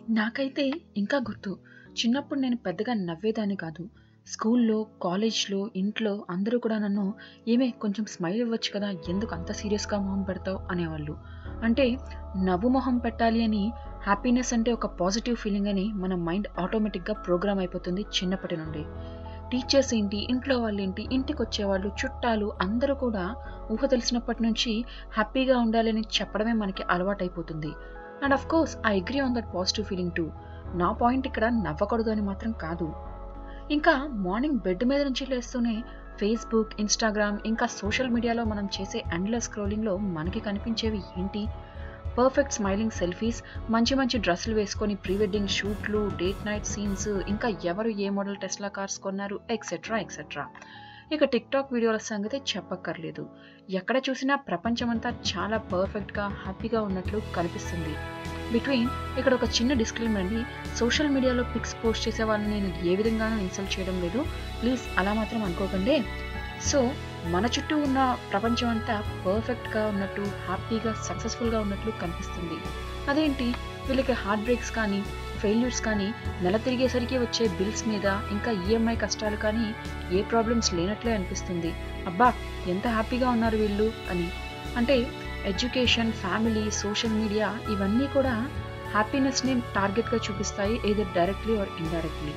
నాకైతే ఇంకా గుర్తు చిన్నప్పుడు నేను పెద్దగా నవ్వేదాన్ని కాదు స్కూల్లో కాలేజ్లో ఇంట్లో అందరూ కూడా నన్ను ఏమే కొంచెం స్మైల్ ఇవ్వచ్చు కదా ఎందుకు అంత సీరియస్గా మొహం పెడతావు అనేవాళ్ళు అంటే నవ్వు మొహం పెట్టాలి అని హ్యాపీనెస్ అంటే ఒక పాజిటివ్ ఫీలింగ్ అని మన మైండ్ ఆటోమేటిక్గా ప్రోగ్రామ్ అయిపోతుంది చిన్నప్పటి నుండి టీచర్స్ ఏంటి ఇంట్లో వాళ్ళు ఏంటి ఇంటికి వచ్చేవాళ్ళు చుట్టాలు అందరూ కూడా ఊహ తెలిసినప్పటి నుంచి హ్యాపీగా ఉండాలని చెప్పడమే మనకి అలవాటైపోతుంది and of course I agree on that positive feeling to నా పాయింట్ ఇక్కడ నవ్వకూడదు అని మాత్రం కాదు ఇంకా మార్నింగ్ బెడ్ మీద నుంచి లేస్తూనే ఫేస్బుక్ ఇన్స్టాగ్రామ్ ఇంకా సోషల్ మీడియాలో మనం చేసే ఎండ్లెస్ స్క్రోలింగ్లో మనకి కనిపించేవి ఏంటి పర్ఫెక్ట్ స్మైలింగ్ సెల్ఫీస్ మంచి మంచి డ్రెస్సులు వేసుకొని ప్రీ వెడ్డింగ్ షూట్లు డేట్ నైట్ సీన్స్ ఇంకా ఎవరు ఏ మోడల్ టెస్లా కార్స్ కొన్నారు ఎక్సెట్రా ఎక్సెట్రా ఇక టిక్ టాక్ వీడియోల సంగతి చెప్పక్కర్లేదు ఎక్కడ చూసినా ప్రపంచమంతా చాలా పర్ఫెక్ట్గా హ్యాపీగా ఉన్నట్లు కనిపిస్తుంది బిట్వీన్ ఇక్కడ ఒక చిన్న డిస్క్లైమర్ అండి సోషల్ మీడియాలో పిక్స్ పోస్ట్ చేసే వాళ్ళని నేను ఏ విధంగానూ ఇన్సల్ట్ చేయడం లేదు ప్లీజ్ అలా మాత్రం అనుకోకండి సో మన చుట్టూ ఉన్న ప్రపంచం అంతా పర్ఫెక్ట్గా ఉన్నట్టు హ్యాపీగా సక్సెస్ఫుల్గా ఉన్నట్లు కనిపిస్తుంది అదేంటి వీళ్ళకి హార్ట్ బ్రేక్స్ కానీ ఫెయిల్యూర్స్ కానీ నెల తిరిగేసరికి వచ్చే బిల్స్ మీద ఇంకా ఈఎంఐ కష్టాలు కానీ ఏ ప్రాబ్లమ్స్ లేనట్లే అనిపిస్తుంది అబ్బా ఎంత హ్యాపీగా ఉన్నారు వీళ్ళు అని అంటే ఎడ్యుకేషన్ ఫ్యామిలీ సోషల్ మీడియా ఇవన్నీ కూడా హ్యాపీనెస్ని టార్గెట్గా చూపిస్తాయి ఏదర్ డైరెక్ట్లీ ఆర్ ఇండైరెక్ట్లీ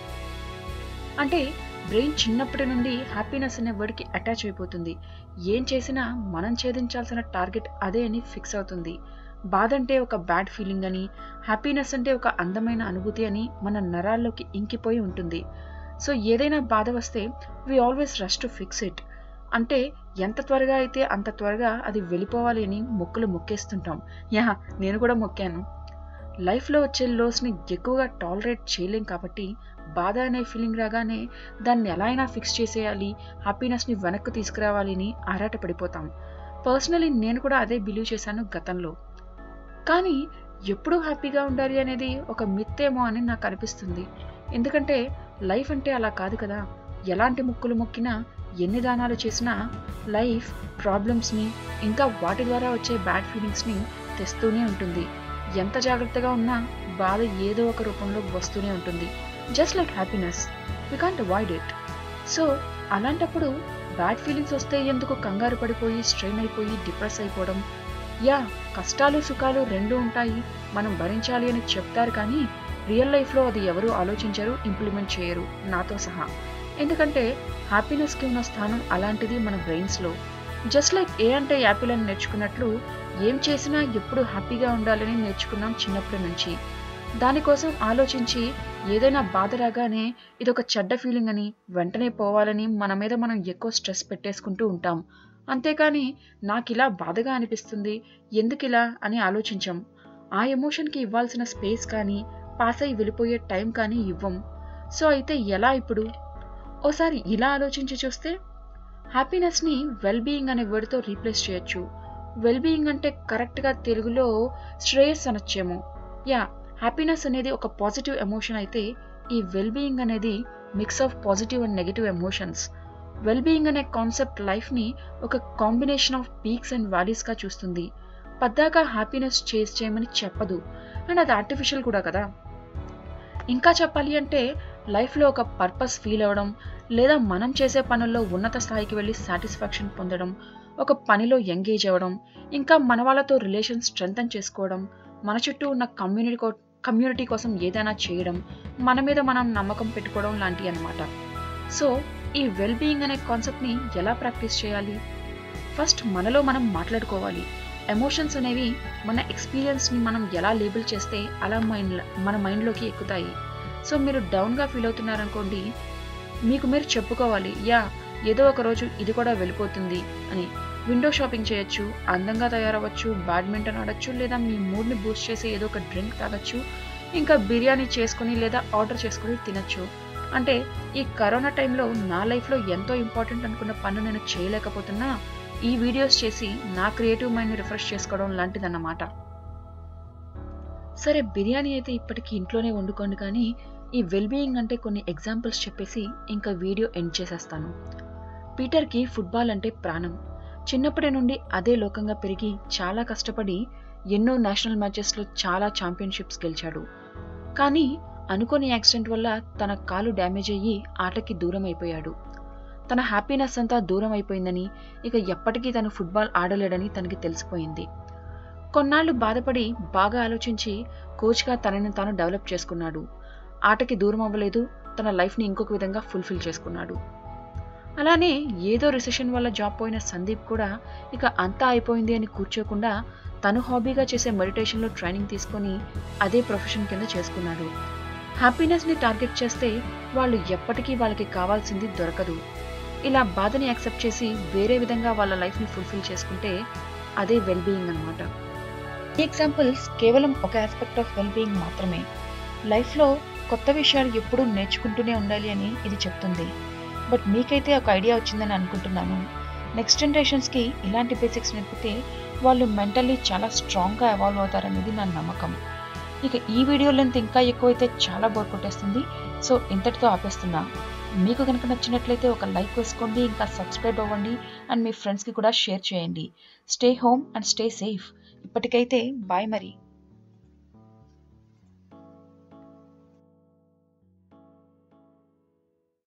అంటే బ్రెయిన్ చిన్నప్పటి నుండి హ్యాపీనెస్ అనే వర్డ్కి అటాచ్ అయిపోతుంది ఏం చేసినా మనం ఛేదించాల్సిన టార్గెట్ అదే అని ఫిక్స్ అవుతుంది బాధ అంటే ఒక బ్యాడ్ ఫీలింగ్ అని హ్యాపీనెస్ అంటే ఒక అందమైన అనుభూతి అని మన నరాల్లోకి ఇంకిపోయి ఉంటుంది సో ఏదైనా బాధ వస్తే we always rush to fix it అంటే ఎంత త్వరగా అయితే అంత త్వరగా అది వెళ్ళిపోవాలి అని మొక్కులు మొక్కేస్తుంటాం యా నేను కూడా మొక్కాను లైఫ్లో వచ్చే లోస్ని ఎక్కువగా టాలరేట్ చేయలేం కాబట్టి బాధ అనే ఫీలింగ్ రాగానే దాన్ని ఎలా అయినా ఫిక్స్ చేసేయాలి హ్యాపీనెస్ని వెనక్కి తీసుకురావాలి అని ఆరాట పడిపోతాం పర్సనలీ నేను కూడా అదే బిలీవ్ చేశాను గతంలో కానీ ఎప్పుడూ హ్యాపీగా ఉండాలి అనేది ఒక మిత్తేమో అని నాకు అనిపిస్తుంది ఎందుకంటే లైఫ్ అంటే అలా కాదు కదా ఎలాంటి ముక్కులు మొక్కినా ఎన్ని దానాలు చేసినా లైఫ్ ప్రాబ్లమ్స్ని ఇంకా వాటి ద్వారా వచ్చే బ్యాడ్ ఫీలింగ్స్ని తెస్తూనే ఉంటుంది ఎంత జాగ్రత్తగా ఉన్నా బాధ ఏదో ఒక రూపంలో వస్తూనే ఉంటుంది just like happiness we can't avoid it so అలాంటప్పుడు బ్యాడ్ ఫీలింగ్స్ వస్తే ఎందుకు కంగారు పడిపోయి స్ట్రెయిన్ అయిపోయి డిప్రెస్ అయిపోవడం యా కష్టాలు సుఖాలు రెండు ఉంటాయి మనం భరించాలి అని చెప్తారు కానీ రియల్ లైఫ్లో అది ఎవరు ఆలోచించరు ఇంప్లిమెంట్ చేయరు నాతో సహా ఎందుకంటే హ్యాపీనెస్కి ఉన్న స్థానం అలాంటిది మన బ్రెయిన్స్లో జస్ట్ లైక్ ఏ అంటే యాపిల్ అని నేర్చుకున్నట్లు ఏం చేసినా ఎప్పుడు హ్యాపీగా ఉండాలని నేర్చుకున్నాం చిన్నప్పటి నుంచి దానికోసం ఆలోచించి ఏదైనా బాధ రాగానే ఇదొక చెడ్డ ఫీలింగ్ అని వెంటనే పోవాలని మన మీద మనం ఎక్కువ స్ట్రెస్ పెట్టేసుకుంటూ ఉంటాం అంతేకాని నాకు ఇలా బాధగా అనిపిస్తుంది ఎందుకు ఇలా అని ఆలోచించం ఆ ఎమోషన్కి ఇవ్వాల్సిన స్పేస్ కానీ పాస్ అయి వెళ్ళిపోయే టైం కానీ ఇవ్వం సో అయితే ఎలా ఇప్పుడు ఓసారి ఇలా ఆలోచించి చూస్తే హ్యాపీనెస్ని వెల్ బీయింగ్ అనే వర్డ్తో రీప్లేస్ చేయొచ్చు వెల్ బీయింగ్ అంటే కరెక్ట్గా తెలుగులో శ్రేయస్ అనొచ్చేమో యా హ్యాపీనెస్ అనేది ఒక పాజిటివ్ ఎమోషన్ అయితే ఈ వెల్ బీయింగ్ అనేది mix of positive and negative emotions well being అనే కాన్సెప్ట్ లైఫ్ని ఒక కాంబినేషన్ ఆఫ్ పీక్స్ అండ్ వ్యాలీస్గా చూస్తుంది పద్దాక హ్యాపీనెస్ చేస్ చేయమని చెప్పదు అండ్ అది ఆర్టిఫిషియల్ కూడా కదా ఇంకా చెప్పాలి అంటే లైఫ్లో ఒక పర్పస్ ఫీల్ అవ్వడం లేదా మనం చేసే పనుల్లో ఉన్నత స్థాయికి వెళ్ళి సాటిస్ఫాక్షన్ పొందడం ఒక పనిలో ఎంగేజ్ అవ్వడం ఇంకా మన వాళ్ళతో రిలేషన్ స్ట్రెంగ్తన్ చేసుకోవడం మన చుట్టూ ఉన్న కమ్యూనిటీ కమ్యూనిటీ కోసం ఏదైనా చేయడం మన మీద మనం నమ్మకం పెట్టుకోవడం లాంటివి అనమాట సో ఈ వెల్ బీయింగ్ అనే కాన్సెప్ట్ని ఎలా ప్రాక్టీస్ చేయాలి ఫస్ట్ మనలో మనం మాట్లాడుకోవాలి ఎమోషన్స్ అనేవి మన ఎక్స్పీరియన్స్ని మనం ఎలా లేబుల్ చేస్తే అలా మైండ్ మన మైండ్లోకి ఎక్కుతాయి సో మీరు డౌన్గా ఫీల్ అవుతున్నారనుకోండి మీకు మీరు చెప్పుకోవాలి యా ఏదో ఒక రోజు ఇది కూడా వెళ్ళిపోతుంది అని విండో షాపింగ్ చేయొచ్చు అందంగా తయారవ్వచ్చు బ్యాడ్మింటన్ ఆడొచ్చు లేదా మీ మూడ్ని బూస్ట్ చేసే ఏదో ఒక డ్రింక్ తాగొచ్చు ఇంకా బిర్యానీ చేసుకుని లేదా ఆర్డర్ చేసుకుని తినచ్చు అంటే ఈ కరోనా టైంలో నా లైఫ్లో ఎంతో ఇంపార్టెంట్ అనుకున్న పన్ను నేను చేయలేకపోతున్నా ఈ వీడియోస్ చేసి నా క్రియేటివ్ మైండ్ని రిఫ్రెష్ చేసుకోవడం లాంటిదన్నమాట సరే బిర్యానీ అయితే ఇప్పటికీ ఇంట్లోనే వండుకోండి కానీ ఈ వెల్బీయింగ్ అంటే కొన్ని ఎగ్జాంపుల్స్ చెప్పేసి ఇంకా వీడియో ఎండ్ చేసేస్తాను పీటర్కి ఫుట్బాల్ అంటే ప్రాణం చిన్నప్పటి నుండి అదే లోకంగా పెరిగి చాలా కష్టపడి ఎన్నో నేషనల్ మ్యాచెస్లో చాలా ఛాంపియన్షిప్స్ గెలిచాడు కానీ అనుకోని యాక్సిడెంట్ వల్ల తన కాలు డ్యామేజ్ అయ్యి ఆటకి దూరం అయిపోయాడు తన హ్యాపీనెస్ అంతా దూరం అయిపోయిందని ఇక ఎప్పటికీ తను ఫుట్బాల్ ఆడలేడని తనకి తెలిసిపోయింది కొన్నాళ్లు బాధపడి బాగా ఆలోచించి కోచ్గా తనని తాను డెవలప్ చేసుకున్నాడు ఆటకి దూరం అవ్వలేదు తన లైఫ్ని ఇంకొక విధంగా ఫుల్ఫిల్ చేసుకున్నాడు అలానే ఏదో రిసెషన్ వల్ల జాబ్ పోయిన సందీప్ కూడా ఇక అంతా అయిపోయింది అని కూర్చోకుండా తను హాబీగా చేసే మెడిటేషన్లో ట్రైనింగ్ తీసుకొని అదే ప్రొఫెషన్ కింద చేసుకున్నాడు హ్యాపీనెస్ని టార్గెట్ చేస్తే వాళ్ళు ఎప్పటికీ వాళ్ళకి కావాల్సింది దొరకదు ఇలా బాధని యాక్సెప్ట్ చేసి వేరే విధంగా వాళ్ళ లైఫ్ని ఫుల్ఫిల్ చేసుకుంటే అదే వెల్ బీయింగ్ అనమాట ఈ ఎగ్జాంపుల్స్ కేవలం ఒక ఆస్పెక్ట్ ఆఫ్ వెల్ బీయింగ్ మాత్రమే లైఫ్లో కొత్త విషయాలు ఎప్పుడూ నేర్చుకుంటూనే ఉండాలి అని ఇది చెప్తుంది బట్ మీకైతే ఒక ఐడియా వచ్చిందని అనుకుంటున్నాను నెక్స్ట్ జనరేషన్స్కి ఇలాంటి బేసిక్స్ నేర్పితే వాళ్ళు మెంటల్లీ చాలా స్ట్రాంగ్గా ఎవాల్వ్ అవుతారనేది నా నమ్మకం ఇక ఈ వీడియో లెంత్ ఇంకా ఎక్కువైతే చాలా బోర్ కొట్టేస్తుంది సో ఇంతటితో ఆపేస్తున్నా మీకు కనుక నచ్చినట్లయితే ఒక లైక్ వేసుకోండి ఇంకా సబ్స్క్రైబ్ అవ్వండి అండ్ మీ ఫ్రెండ్స్కి కూడా షేర్ చేయండి stay home and stay safe ఇప్పటికైతే బాయ్ మరి